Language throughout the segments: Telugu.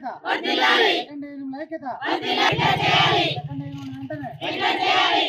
ఐక్యత సెకండ్ ఏఎన్ఎం ఐక్యత సెకండ్ ఏఎన్ఎం వెంటనే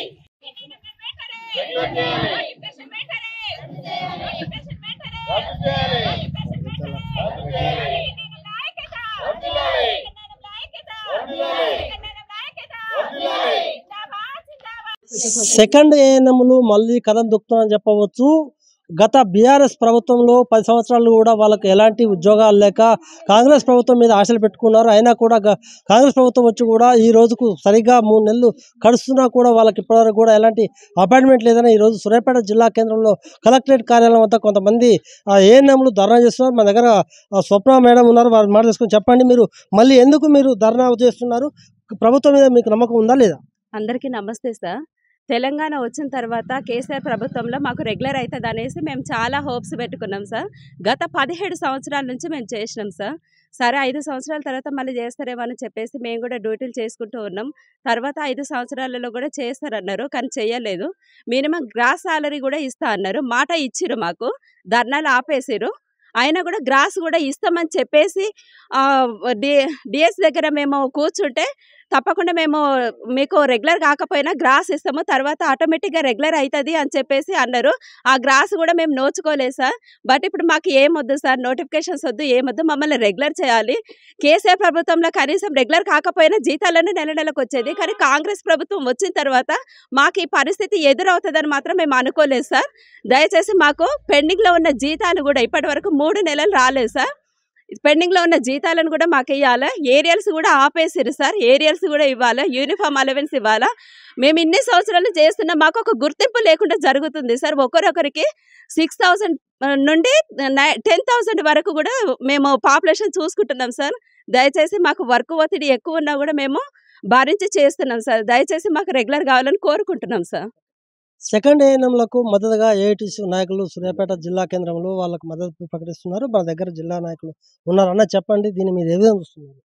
సెకండ్ ఏఎన్ఎంలు మళ్ళీ కథం దుక్కుతామని చెప్పవచ్చు గత బీఆర్ఎస్ ప్రభుత్వంలో పది సంవత్సరాలు కూడా వాళ్ళకి ఎలాంటి ఉద్యోగాలు లేక కాంగ్రెస్ ప్రభుత్వం మీద ఆశలు పెట్టుకున్నారు అయినా కూడా గ- కాంగ్రెస్ ప్రభుత్వం వచ్చి కూడా ఈ రోజుకు సరిగ్గా మూడు నెలలు గడుస్తున్నా కూడా వాళ్ళకి ఇప్పటివరకు కూడా ఎలాంటి అపాయింట్మెంట్ లేదని ఈ రోజు సూర్యాపేట జిల్లా కేంద్రంలో కలెక్టరేట్ కార్యాలయం వద్ద కొంతమంది ఏఎన్ఎంలు ధర్నా చేస్తున్నారు మన దగ్గర ఆ, స్వప్న మేడం ఉన్నారు వారు మాట తీసుకొని చెప్పండి మీరు మళ్ళీ ఎందుకు మీరు ధర్నా చేస్తున్నారు ప్రభుత్వం మీద మీకు నమ్మకం ఉందా లేదా అందరికీ నమస్తే సార్ తెలంగాణ వచ్చిన తర్వాత కేసీఆర్ ప్రభుత్వంలో మాకు రెగ్యులర్ అవుతుంది అనేసి మేము చాలా హోప్స్ పెట్టుకున్నాం సార్ గత పదిహేడు సంవత్సరాల నుంచి మేము చేసినాం సార్ సరే ఐదు సంవత్సరాల తర్వాత మళ్ళీ చేస్తారేమో అని చెప్పేసి మేము కూడా డ్యూటీలు చేసుకుంటూ ఉన్నాం తర్వాత ఐదు సంవత్సరాలలో కూడా చేస్తారన్నారు కానీ చేయలేదు మినిమం గ్రాస్ సాలరీ కూడా ఇస్తా అన్నారు మాట ఇచ్చిరు మాకు ధర్నాలు ఆపేసిరు అయినా కూడా గ్రాస్ కూడా ఇస్తామని చెప్పేసి ఆ, డి డిఎస్ దగ్గర మేము కూర్చుంటే తప్పకుండా మేము మీకు రెగ్యులర్ కాకపోయినా గ్రాస్ ఇస్తాము తర్వాత ఆటోమేటిక్గా రెగ్యులర్ అవుతుంది అని చెప్పేసి అన్నారు ఆ గ్రాస్ కూడా మేము నోచుకోలేదు సార్ బట్ ఇప్పుడు మాకు ఏమొద్దు సార్ నోటిఫికేషన్స్ వద్దు ఏమొద్దు మమ్మల్ని రెగ్యులర్ చేయాలి కేసీఆర్ ప్రభుత్వంలో కనీసం రెగ్యులర్ కాకపోయినా జీతాలన్నీ నెల నెలకు వచ్చేది కానీ కాంగ్రెస్ ప్రభుత్వం వచ్చిన తర్వాత మాకు ఈ పరిస్థితి ఎదురవుతుందని మాత్రం మేము అనుకోలేదు సార్ దయచేసి మాకు పెండింగ్లో ఉన్న జీతాలు కూడా ఇప్పటి వరకు మూడు నెలలు రాలేదు సార్ పెండింగ్లో ఉన్న జీతాలను కూడా మాకు ఇవ్వాలి ఏరియల్స్ కూడా ఆపేసిరు సార్ ఏరియల్స్ కూడా ఇవ్వాలి యూనిఫామ్ అలవెన్స్ ఇవ్వాలా మేము ఇన్ని సంవత్సరాలు చేస్తున్నా మాకు ఒక గుర్తింపు లేకుండా జరుగుతుంది సార్ ఒకరొకరికి సిక్స్ థౌసండ్ నుండి టెన్ థౌసండ్ వరకు కూడా మేము పాపులేషన్ చూసుకుంటున్నాం సార్ దయచేసి మాకు వర్క్ ఒత్తిడి ఎక్కువ ఉన్నా కూడా మేము భరించి చేస్తున్నాం సార్ దయచేసి మాకు రెగ్యులర్ కావాలని కోరుకుంటున్నాం సార్ సెకండ్ ఏఎన్ఎంలకు మద్దతుగా ఏఐటీసీ నాయకులు సూర్యాపేట జిల్లా కేంద్రంలో వాళ్ళకు మద్దతు ప్రకటిస్తున్నారు మన దగ్గర జిల్లా నాయకులు ఉన్నారు అన్న చెప్పండి దీని మీద ఏ విధంగా చూస్తున్నారు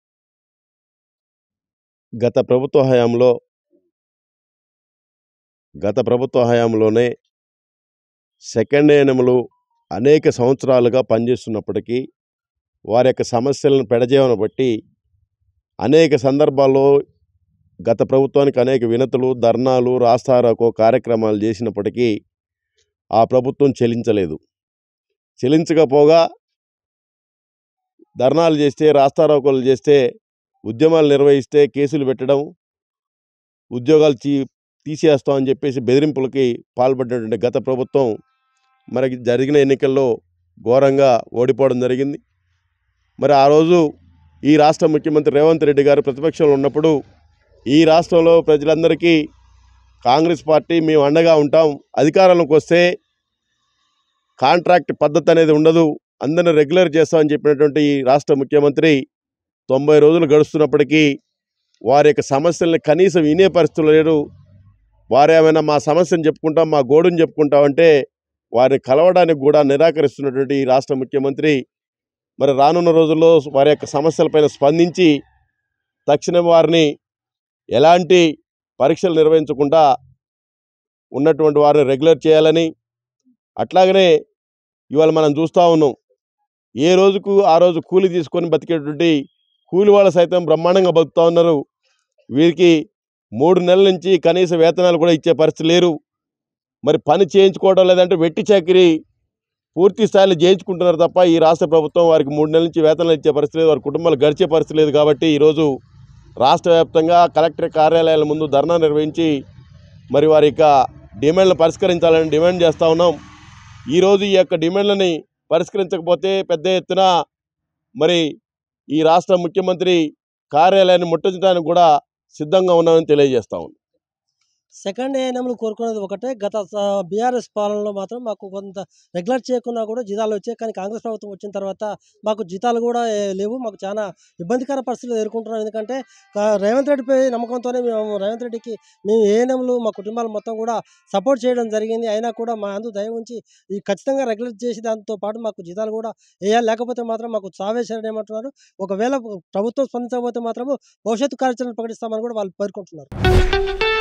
గత ప్రభుత్వ హయాంలో గత ప్రభుత్వ హయాంలోనే సెకండ్ ఏఎన్ఎంలు అనేక సంవత్సరాలుగా పనిచేస్తున్నప్పటికీ వారి యొక్క సమస్యలను పెడజేవన బట్టి అనేక సందర్భాల్లో గత ప్రభుత్వానికి అనేక వినతులు ధర్నాలు రాస్తారోకో కార్యక్రమాలు చేసినప్పటికీ ఆ ప్రభుత్వం చెలించలేదు చెలించకపోగా ధర్నాలు చేస్తే రాస్తారోకోలు చేస్తే ఉద్యమాలు నిర్వహిస్తే కేసులు పెట్టడం ఉద్యోగాలు తీ తీసేస్తామని చెప్పేసి బెదిరింపులకి పాల్పడినటువంటి గత ప్రభుత్వం మనకి జరిగిన ఎన్నికల్లో ఘోరంగా ఓడిపోవడం జరిగింది మరి ఆ రోజు ఈ రాష్ట్ర ముఖ్యమంత్రి రేవంత్ రెడ్డి గారు ప్రతిపక్షంలో ఉన్నప్పుడు ఈ రాష్ట్రంలో ప్రజలందరికీ కాంగ్రెస్ పార్టీ మేము అండగా ఉంటాం అధికారంలోకి వస్తే కాంట్రాక్ట్ పద్ధతి అనేది ఉండదు అందరిని రెగ్యులర్ చేస్తామని చెప్పినటువంటి ఈ రాష్ట్ర ముఖ్యమంత్రి తొంభై రోజులు గడుస్తున్నప్పటికీ వారి యొక్క సమస్యల్ని కనీసం వినే పరిస్థితులు లేరు వారు ఏమైనా మా సమస్యను చెప్పుకుంటాం మా గోడుని చెప్పుకుంటామంటే వారిని కలవడానికి కూడా నిరాకరిస్తున్నటువంటి ఈ రాష్ట్ర ముఖ్యమంత్రి మరి రానున్న రోజుల్లో వారి యొక్క సమస్యలపైన స్పందించి తక్షణం వారిని ఎలాంటి పరీక్షలు నిర్వహించకుండా ఉన్నటువంటి వారిని రెగ్యులర్ చేయాలని అట్లాగనే ఇవాళ మనం చూస్తూ ఉన్నాం ఏ రోజుకు ఆ రోజు కూలి తీసుకొని బతికేటువంటి కూలి వాళ్ళు సైతం బ్రహ్మాండంగా బతుకుతూ ఉన్నారు వీరికి మూడు నెలల నుంచి కనీస వేతనాలు కూడా ఇచ్చే పరిస్థితి లేరు మరి పని చేయించుకోవడం లేదంటే వెట్టి చాకిరి పూర్తి స్థాయిలో చేయించుకుంటున్నారు తప్ప ఈ రాష్ట్ర ప్రభుత్వం వారికి మూడు నెలల నుంచి వేతనాలు ఇచ్చే పరిస్థితి లేదు వారి కుటుంబాలు గడిచే పరిస్థితి లేదు కాబట్టి ఈరోజు రాష్ట్ర వ్యాప్తంగా కలెక్టర్ కార్యాలయాల ముందు ధర్నా నిర్వహించి మరి వారి యొక్క డిమాండ్లను పరిష్కరించాలని డిమాండ్ చేస్తూ ఉన్నాం ఈరోజు ఈ యొక్క డిమాండ్లని పరిష్కరించకపోతే పెద్ద ఎత్తున మరి ఈ రాష్ట్ర ముఖ్యమంత్రి కార్యాలయాన్ని ముట్టడించడానికి కూడా సిద్ధంగా ఉన్నామని తెలియజేస్తా ఉన్నాం సెకండ్ ఏఎన్ఎంలు కోరుకునేది ఒకటే గత బీఆర్ఎస్ పాలనలో మాత్రం మాకు కొంత రెగ్యులర్ చేయకున్నా కూడా జీతాలు వచ్చాయి కానీ కాంగ్రెస్ ప్రభుత్వం వచ్చిన తర్వాత మాకు జీతాలు కూడా ఏ, లేవు మాకు చాలా ఇబ్బందికర పరిస్థితులు ఎదుర్కొంటున్నాం ఎందుకంటే కా- రేవంత్ రెడ్డిపై నమ్మకంతోనే మేము రేవంత్ రెడ్డికి మేము ఏఎన్ఎంలు మా కుటుంబాలు మొత్తం కూడా సపోర్ట్ చేయడం జరిగింది అయినా కూడా మా అందు దయ ఉంచి ఈ ఖచ్చితంగా రెగ్యులర్ చేసి దాంతో పాటు మాకు జీతాలు కూడా వేయాలి లేకపోతే మాత్రం మాకు చావేశారని ఏమంటున్నారు ఒకవేళ ప్రభుత్వం స్పందించకపోతే మాత్రము భవిష్యత్తు కార్యాచరణ ప్రకటిస్తామని కూడా వాళ్ళు పేర్కొంటున్నారు